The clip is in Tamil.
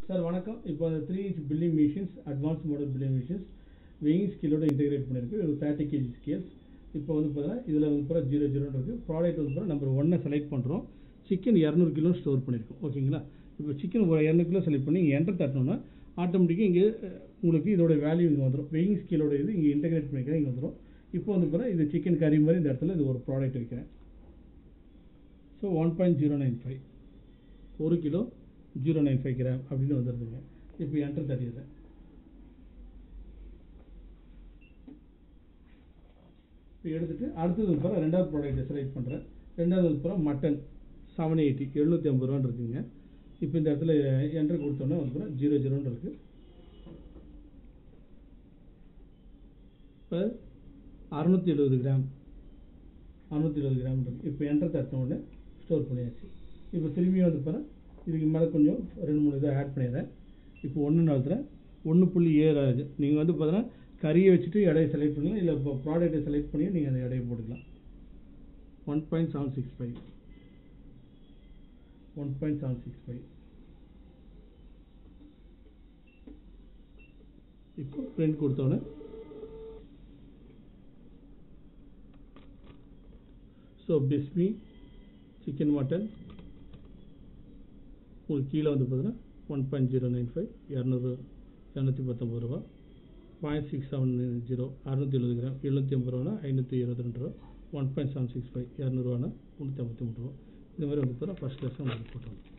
சார் வணக்கம் இப்போ அந்த three inch billing machines advance model billing machines weighing ஸ்கேலோட இன்டெகிரேட் பண்ணியிருக்கு ஒரு தேர்ட்டி கேஜி ஸ்கேல்ஸ் இப்போ வந்து பார்த்தீங்கன்னா இதில் வந்து பூரா ஜீரோ ஜீரோன்னு இருக்குது ப்ராடக்ட் வந்து பூரா நம்பர் ஒன்னை செலக்ட் பண்ணுறோம் சிக்கன் இரநூறு கிலோ ஸ்டோர் பண்ணியிருக்கோம் ஓகேங்களா இப்போ சிக்கன் ஒரு இரநூறு கிலோ செலக்ட் பண்ணி இங்கே என்டர் தட்டணும்னா ஆட்டோமேட்டிக்காக இங்கே அஹ், உங்களுக்கு இதோட வேல்யூ இங்கே வந்துடும் வெயிங் ஸ்கேலோட இது இங்கே இன்டெகிரேட் பண்ணிக்கிறேன் இங்கே வந்துடும் இப்போ வந்து பார்த்தா இது சிக்கன் கறி மாதிரி இந்த இடத்துல இது ஒரு ப்ராடக்ட் வைக்கிறேன் so one point zero nine five ஒரு kilo zero nine five gram அப்படின்னு வந்துடுதுங்க இப்போ என்டர் தட்டிடுறேன் இப்போ எடுத்துட்டு அடுத்தது வந்து பாருங்க ரெண்டாவது ப்ராடக்ட்டை செலக்ட் பண்ணுறேன் ரெண்டாவது வந்து பாருங்க மட்டன் செவன் எயிட்டி எழுநூற்றி ஐம்பது ரூபான்னு இருக்குங்க இப்போ இந்த இடத்துல என்டர் கொடுத்தோன்னே வந்து பாருங்க ஜீரோ ஜீரோன்னு இருக்கு இப்போ அறுநூத்தி எழுபது கிராம் அறுநூத்தி எழுபது கிராம் இருக்கு இப்போ என்டர் தட்டின உடனே ஸ்டோர் பண்ணியாச்சு இப்போ திரும்பியும் வந்து பாருங்க இதுக்கு மேலே கொஞ்சம் ரெண்டு மூணு இதை ஆட் பண்ணிடுறேன் இப்போ ஒன்று நடத்துகிறேன் ஒன்று புள்ளி ஏழு ஆகுது நீங்கள் வந்து பார்த்தீங்கன்னா கறியை வச்சுட்டு எடையை செலக்ட் பண்ணலாம் இல்லை இப்போ ப்ராடக்ட்டை செலக்ட் பண்ணி நீங்கள் அந்த எடையை போட்டுக்கலாம் one point seven six five one point seven six five இப்போ பிரிண்ட் கொடுத்தோன்னே ஸோ பிஸ்மி சிக்கன் மட்டன் உங்களுக்கு கீழே வந்து பார்த்தீங்கன்னா one point zero nine five இரநூறு இரநூத்தி பத்தொம்பது ரூபா பாயிண்ட் சிக்ஸ் செவன் ஜீரோ அறுநூத்தி எழுபது கிராம் எழுநூற்றி ஐம்பது ரூபானா ஐநூற்றி இருபத்தி ரெண்டு ரூபா one point seven six five இரநூறுவானா முந்நூற்றி ஐம்பத்தி மூணு ரூபா இந்த மாதிரி வந்து பார்த்தா ஃபஸ்ட் கிளாஸ் உங்களுக்கு போட்டுருவோம்